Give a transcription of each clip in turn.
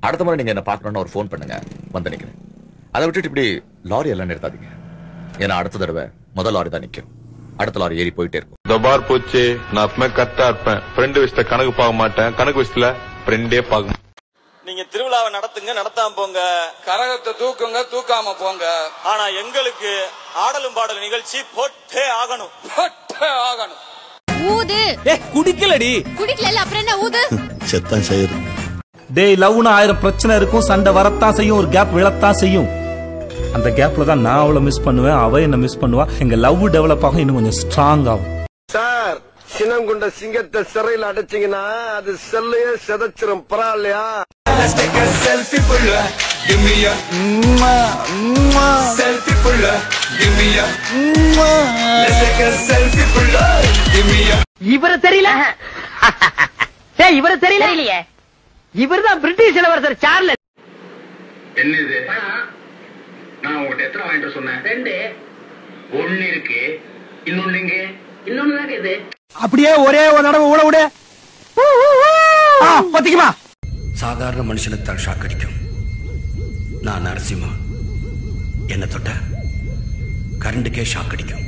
அடுத்த முறை நீங்க என்ன பார்க்கணும்னு ஒரு ஃபோன் பண்ணுங்க வந்து நிக்கிறேன் அதை விட்டுட்டு இப்படி லாரி எல்லாம் நிறுத்தாதீங்க ஏன்னா அடுத்த தடவை முதல் லாரி தான் நிக்கும் அடுத்த லாரி ஏறி போயிட்டே இருக்கும் தபார் போச்சு நான் எப்பவுமே கரெக்டா இருப்பேன் ஃப்ரெண்டு விஷயத்த கணக்கு பார்க்க மாட்டேன் கணக்கு விஷயத்துல ஃப்ரெண்டே பார்க்க மாட்டேன். நீங்க திருவிழாவை நடத்துங்க நடத்தாம போங்க கரகத்தை தூக்குங்க தூக்காம போங்க ஆனா எங்களுக்கு ஆடலும் பாடல் நிகழ்ச்சி போட்டே ஆகணும் போட்டே ஆகணும் ஊது ஏ குடிக்கலடி குடிக்கல அப்புறம் என்ன ஊது செத்தான் செய்யுது டேய் லவ்னு ஆயிரம் பிரச்சனை இருக்கும் சண்டை வரத்தான் செய்யும் ஒரு கேப் விழத்தான் செய்யும் அந்த கேப்ல தான் நான் அவளை மிஸ் பண்ணுவேன் அவ என்ன மிஸ் பண்ணுவா எங்க லவ் டெவலப் ஆகும் இன்னும் கொஞ்சம் ஸ்ட்ராங் ஆகும் சார் சினங்குண்ட சிங்கத்தை சிறையில் அடைச்சீங்கன்னா அது செல்லையே செதைச்சிரும் பரவாயில்லையா இவரு தெரியல டேய் இவரு தெரியல இல்லையே இவர்தான் பிரிட்டிஷ் இளவரசர் சார்லஸ் என்னது நான் உங்ககிட்ட எத்தனை வாங்கிட்டு சொன்னேன் ரெண்டு ஒண்ணு இருக்கு இன்னொன்னு இங்க இன்னொன்னு தான் இது அப்படியே ஒரே ஒரு தடவை ஊட விடு பத்திக்குமா சாதாரண மனுஷனுக்கு ஷாக் அடிக்கும் நான் நரசிம்மா என்ன தொட்ட கரண்டுக்கே ஷாக் அடிக்கும்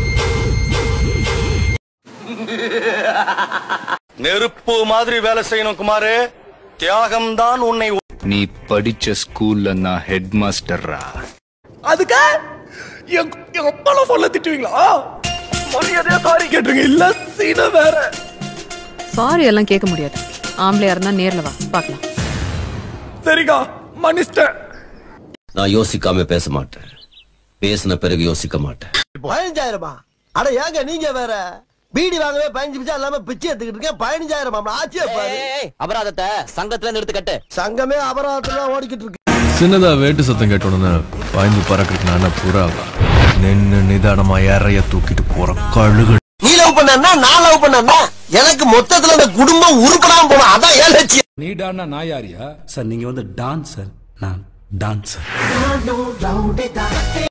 நெருப்பு மாதிரி வேலை செய்யணும் குமாரு தியாகம் தான் உன்னை நீ படிச்ச ஸ்கூல்ல நான் ஹெட் மாஸ்டர்ரா அதுக்கு எங்க எங்க அப்பால சொல்ல திட்டுவீங்களா மரியாதையா சாரி கேட்டுருங்க இல்ல சீன வேற சாரி எல்லாம் கேட்க முடியாது ஆம்பளையா இருந்தா நேர்ல வா பாக்கலாம் சரிக்கா மன்னிச்சிட்டேன் நான் யோசிக்காம பேச மாட்டேன் பேசின பிறகு யோசிக்க மாட்டேன் பதினஞ்சாயிரமா அட ஏங்க நீங்க வேற பீடி வாங்கவே பதினஞ்சு பிச்சா இல்லாம பிச்சை எடுத்துக்கிட்டு இருக்கேன் பதினஞ்சாயிரம் ஆச்சியா பாரு அபராதத்தை சங்கத்துல நிறுத்து கட்டு சங்கமே அபராதத்துல ஓடிக்கிட்டு இருக்கு சின்னதா வேட்டு சத்தம் கேட்டோன்னு பாய்ந்து பறக்கிறதுக்கு நான் புறாவா நின்னு நிதானமா இறைய தூக்கிட்டு போற கழுகு நீ லவ் பண்ணா நான் லவ் பண்ணா எனக்கு மொத்தத்துல அந்த குடும்பம் உருப்படாம போனா அதான் ஏன் லட்சியம் நீடான்னா நான் யாரியா சார் நீங்க வந்து டான்சர் நான் டான்சர்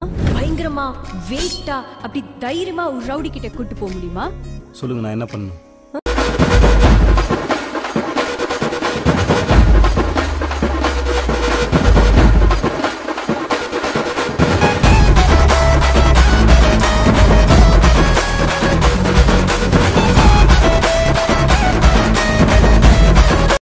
பயங்கரமா வெயிட்டா அப்படி தைரியமா ஒரு ரவுடி கிட்ட கூட்டு போக முடியுமா சொல்லுங்க நான் என்ன பண்ணணும்